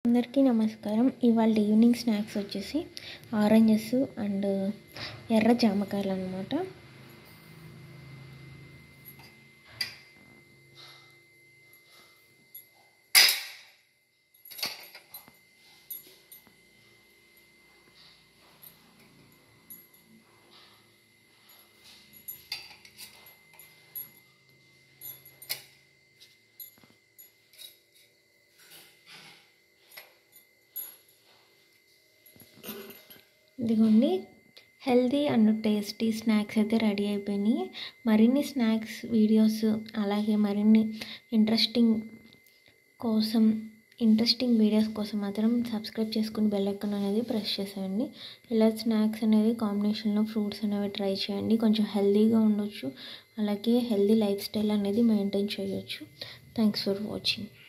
అందరికీ నమస్కారం ఇవాళ ఈవినింగ్ స్నాక్స్ వచ్చేసి ఆరెంజెస్ అండ్ ఎర్ర జామకాయలు అనమాట ఇదిగోండి హెల్తీ అండ్ టేస్టీ స్నాక్స్ అయితే రెడీ అయిపోయినాయి మరిన్ని స్నాక్స్ వీడియోస్ అలాగే మరిన్ని ఇంట్రెస్టింగ్ కోసం ఇంట్రెస్టింగ్ వీడియోస్ కోసం మాత్రం సబ్స్క్రైబ్ చేసుకుని బెల్ ఐకాన్ అనేది ప్రెస్ చేసేయండి ఇలా స్నాక్స్ అనేది కాంబినేషన్లో ఫ్రూట్స్ అనేవి ట్రై చేయండి కొంచెం హెల్తీగా ఉండొచ్చు అలాగే హెల్తీ లైఫ్ స్టైల్ అనేది మెయింటైన్ చేయొచ్చు థ్యాంక్స్ ఫర్ వాచింగ్